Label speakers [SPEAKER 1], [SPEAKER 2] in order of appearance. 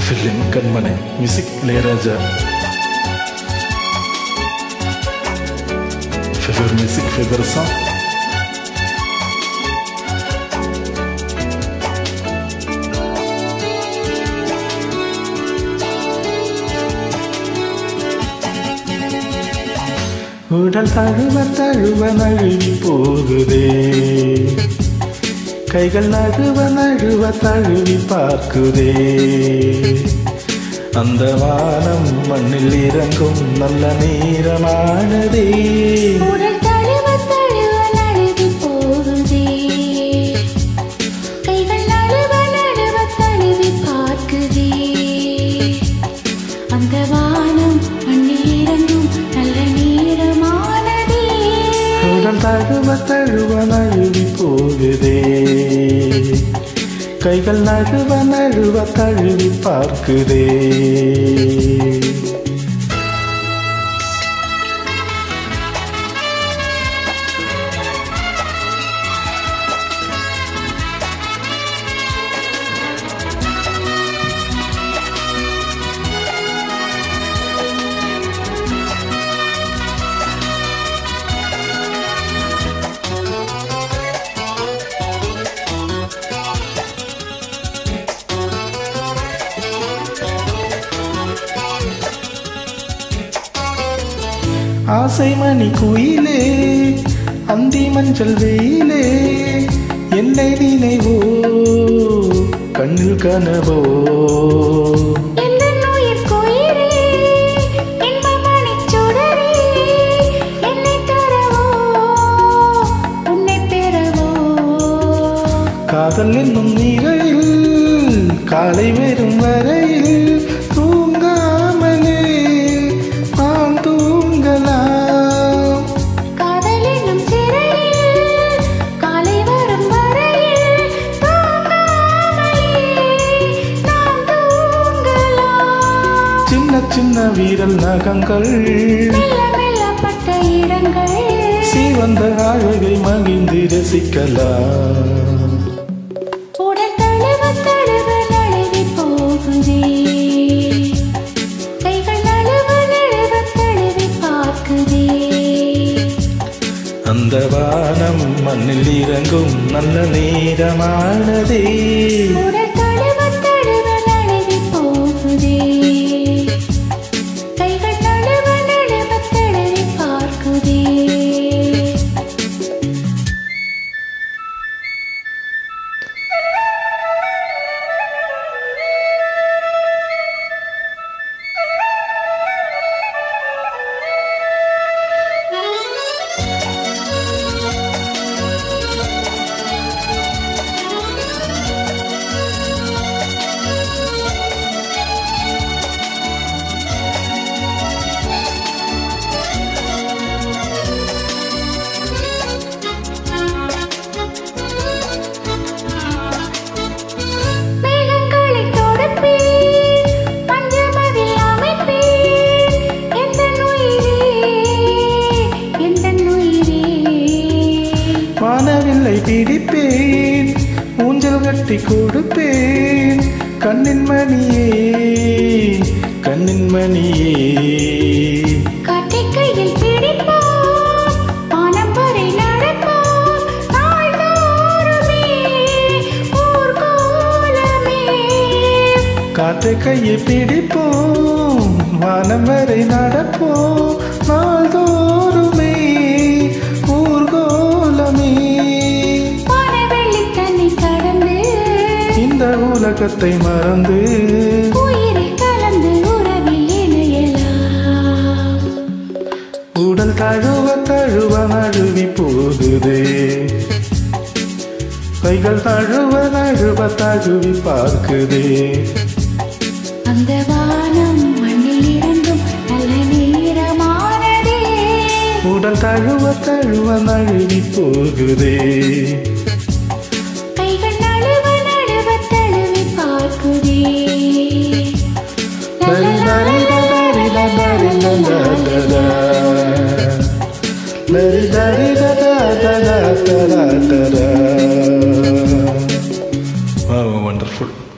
[SPEAKER 1] film ಕಣ್ಮನೆ music Ilaiyaraaja favour music favour song உடல் தழுவ தழுவ நழுவி போகுதே கைகள் நழுவ நழுவ தழுவி பார்க்குதே அந்த வானம் மண்ணில் இறங்கும் நல்ல நேரமானதே
[SPEAKER 2] உடல் தழுவ தழுவ நழுவி போகுதே கைகள் நழுவ நழுவ தழுவி பார்க்குதே அந்த வானம் மண்ணில் இறங்கும் நல்ல நேரமானதே
[SPEAKER 1] உடல் தழுவ தழுவ நழுவி போகுதே கைகள் நழுவ நழுவ தழுவி பார்க்குதே ஆசை மணி குயிலே அந்தி மஞ்சள் வெயிலே என்னை நினைவோ கண்ணில் கனவோ
[SPEAKER 2] எந்தன் உயிர் கோயிலே இன்பமணிச் சுடரே என்னைத் தரவோ உன்னைப் பெறவோ
[SPEAKER 1] காதல் என்னும் நீரையில் காலை வரும் வரையில் தூங்காமலே நான் தூங்கலாம்
[SPEAKER 2] காதல் என்னும் சிறையில் காலை வரும் வரையில் தூங்காமலே நாம் தூங்கலாம்
[SPEAKER 1] சின்ன சின்ன வீரல் நகங்கள்
[SPEAKER 2] மெல்ல மெல்லப்பட்ட இடங்கள்
[SPEAKER 1] சிவந்த அழகை மகிழ்ந்து ரசிக்கலாம்
[SPEAKER 2] உடல் தழுவ தழுவ நழுவி போகுதே கைகள் நழுவ நழுவ தழுவி பார்க்குதே
[SPEAKER 1] அந்த வானம் மண்ணில் இறங்கும் நல்ல நேரமானதே
[SPEAKER 2] உடல் தழுவ தழுவ நழுவி போகுதே கைகள் நழுவ நழுவ தழுவி பார்க்குதே மேகங்களை தொடுப்பேன் பஞ்சமதில் அமைப்பேன் எந்தன் உயிரே எந்தன் உயிரே
[SPEAKER 1] வானவில்லை பிடிப்பேன் ஊஞ்சல் கட்டி கொடுப்பேன் கண்ணின் மணியே கண்ணின் மணியே
[SPEAKER 2] காற்றை கையில் பிடிப்போம் வானம் வரை நடப்போம் நாள்தோறுமே ஊர்கோலமே
[SPEAKER 1] காற்றை கையை பிடிப்போம் வானம் வரை நடப்போம் நாள்தோறுமே ஊர்கோலமே
[SPEAKER 2] வானவெள்ளி தன்னை கடந்து
[SPEAKER 1] இந்த உலகத்தை மறந்து
[SPEAKER 2] உயிரில் கலந்து உறவில் இணையலாம்
[SPEAKER 1] உடல் தழுவ தழுவ நழுவி போகுதே கைகள் தழுவ நழுவ தழுவி பார்க்குதே
[SPEAKER 2] அந்த வானம் மண்ணில் இறங்கும் நல்ல நேரமானதே
[SPEAKER 1] உடல் தழுவ தழுவ நழுவி போகுதே
[SPEAKER 2] கைகள் நழுவ நழுவ தழுவி பார்க்குதே
[SPEAKER 1] லரி லரி லரி லரி லரி லரி லரி லரி லரி லரி லரி
[SPEAKER 3] வண்டர்ஃபுல்